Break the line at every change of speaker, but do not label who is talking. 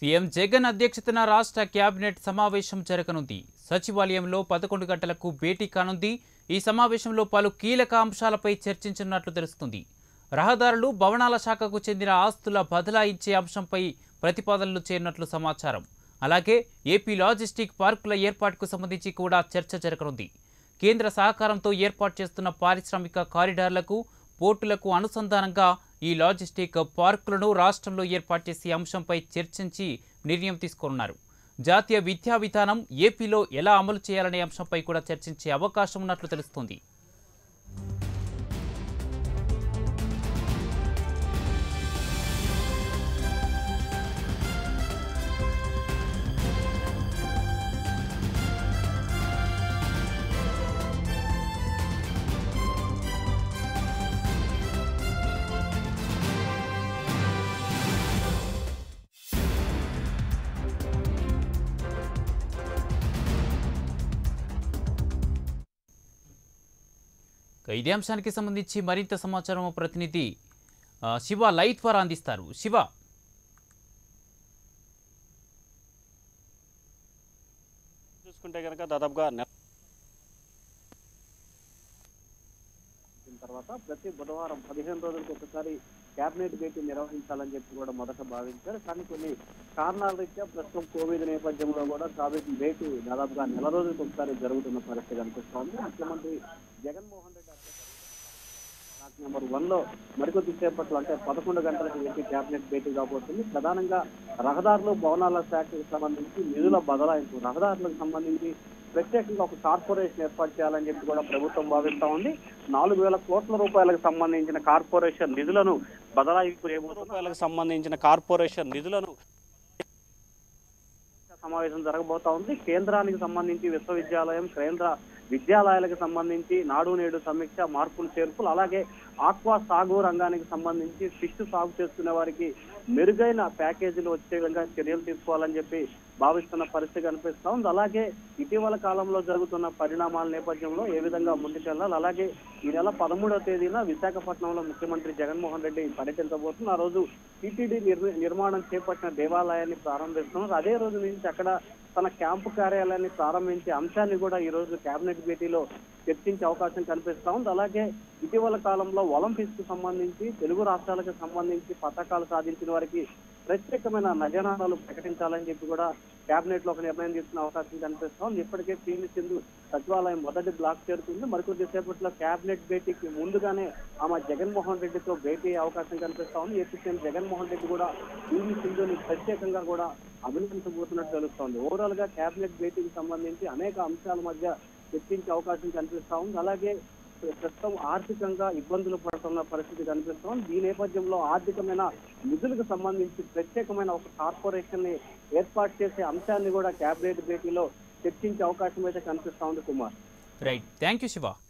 CM Jagan అధ్యక్షతన రాష్ట్ర cabinet సమావేశం జరగనుంది సచివాలయంలో పదకొండు గంటలకు భేటీ కానుంది ఈ సమావేశంలో పలు కీలక అంశాలపై చర్చించనున్నట్లు తెలుస్తుంది రహదారులు భవనాల శాఖకు చెందిన ఆస్తుల బదలాయించే అంశంపై ప్రతిపాదనలు చేరినట్లు సమాచారం అలాగే ఏపీ లాజిస్టిక్ పార్కుల ఏర్పాటుకు సంబంధించి కూడా చర్చ జరగనుంది కేంద్ర సహకారంతో ఏర్పాటు చేస్తున్న పారిశ్రామిక కారిడార్లకు పోర్టులకు అనుసంధానంగా ఈ లాజిస్టిక్ పార్కులను రాష్ట్రంలో ఏర్పాటు చేసే అంశంపై చర్చించి నిర్ణయం తీసుకోనున్నారు జాతీయ విద్యా విధానం ఏపీలో ఎలా అమలు చేయాలనే అంశంపై కూడా చర్చించే అవకాశం ఉన్నట్లు తెలుస్తోంది ఇక ఇదే అంశానికి సంబంధించి మరింత సమాచారం మా ప్రతినిధి ఆ, శివ లైవ్ ద్వారా అందిస్తారు శివ
చూసుకుంటే కనుక దాదాపుగా నెల
చేసిన తర్వాత ప్రతి బుధవారం పదిహేను రోజులకు ఒకసారి కేబినెట్ భేటీ నిర్వహించాలని చెప్పి కూడా మొదట భావించారు కానీ కొన్ని కారణాల రీత్యా ప్రస్తుతం కోవిడ్ నేపథ్యంలో కూడా కేబినెట్ భేటీ దాదాపుగా నెల రోజులకు ఒకసారి జరుగుతున్న పరిస్థితి కనిపిస్తోంది ముఖ్యమంత్రి జగన్మోహన్ రెడ్డి అధ్యక్షతన బ్లాక్ నెంబర్ వన్ లో మరికొద్ది సేపట్లో అంటే పదకొండు గంటలకు ఏపీ కేబినెట్ భేటీ కాబోతుంది ప్రధానంగా రహదారులు భవనాల శాఖకు సంబంధించి నిధుల బదలాయింపు రహదారులకు సంబంధించి ప్రత్యేకంగా ఒక కార్పొరేషన్ ఏర్పాటు చేయాలని చెప్పి కూడా ప్రభుత్వం భావిస్తా ఉంది నాలుగు వేల కోట్ల రూపాయలకు సంబంధించిన కార్పొరేషన్ నిధులను బదలాయింపు చేయబోతున్నారు
రూపాయలకు సంబంధించిన కార్పొరేషన్ నిధులను
సమావేశం జరగబోతా ఉంది కేంద్రానికి సంబంధించి విశ్వవిద్యాలయం కేంద్ర విద్యాలయాలకు సంబంధించి నాడు నేడు సమీక్ష మార్పులు చేర్పులు అలాగే ఆక్వా సాగు రంగానికి సంబంధించి ఫిష్ సాగు చేసుకునే వారికి మెరుగైన ప్యాకేజీలు వచ్చే విధంగా చర్యలు తీసుకోవాలని చెప్పి భావిస్తున్న పరిస్థితి కనిపిస్తా ఉంది అలాగే ఇటీవల కాలంలో జరుగుతున్న పరిణామాల నేపథ్యంలో ఏ విధంగా ముందుకెళ్లాలి అలాగే ఈ నెల పదమూడవ తేదీన విశాఖపట్నంలో ముఖ్యమంత్రి జగన్మోహన్ రెడ్డి పర్యటించబోతున్నారు ఆ రోజు టీటీడీ నిర్మాణం చేపట్టిన దేవాలయాన్ని ప్రారంభిస్తున్నారు అదే రోజు నుంచి అక్కడ తన క్యాంపు కార్యాలయాన్ని ప్రారంభించే అంశాన్ని కూడా ఈ రోజు కేబినెట్ భేటీలో చర్చించే అవకాశం కనిపిస్తా ఉంది అలాగే ఇటీవల కాలంలో ఒలింపిక్స్ కు సంబంధించి తెలుగు రాష్ట్రాలకు సంబంధించి పథకాలు సాధించిన వారికి ప్రత్యేకమైన నజనాలు ప్రకటించాలని చెప్పి కూడా కేబినెట్ లో ఒక నిర్ణయం తీసుకునే అవకాశం కనిపిస్తా ఉంది ఇప్పటికే పీవీ సింధు సచివాలయం మొదటి బ్లాక్ చేరుతుంది మరికొద్ది సేపట్లో కేబినెట్ భేటీకి ముందుగానే ఆమె జగన్మోహన్ రెడ్డితో భేటీ అయ్యే అవకాశం కనిపిస్తా ఉంది ఏపీ సీఎం జగన్మోహన్ రెడ్డి కూడా పీవీ సింధుని ప్రత్యేకంగా కూడా అభినందించబోతున్నట్టు తెలుస్తోంది ఓవరాల్ గా కేబినెట్ భేటీకి సంబంధించి అనేక అంశాల మధ్య చర్చించే అవకాశం కనిపిస్తా ఉంది అలాగే ప్రస్తుతం ఆర్థికంగా ఇబ్బందులు పడుతున్న పరిస్థితి కనిపిస్తా ఉంది ఈ నేపథ్యంలో ఆర్థికమైన నిధులకు సంబంధించి ప్రత్యేకమైన ఒక కార్పొరేషన్ ని ఏర్పాటు చేసే అంశాన్ని కూడా కేబినెట్ భేటీలో చర్చించే అవకాశం అయితే కనిపిస్తా ఉంది Kumar
right thank you Shiva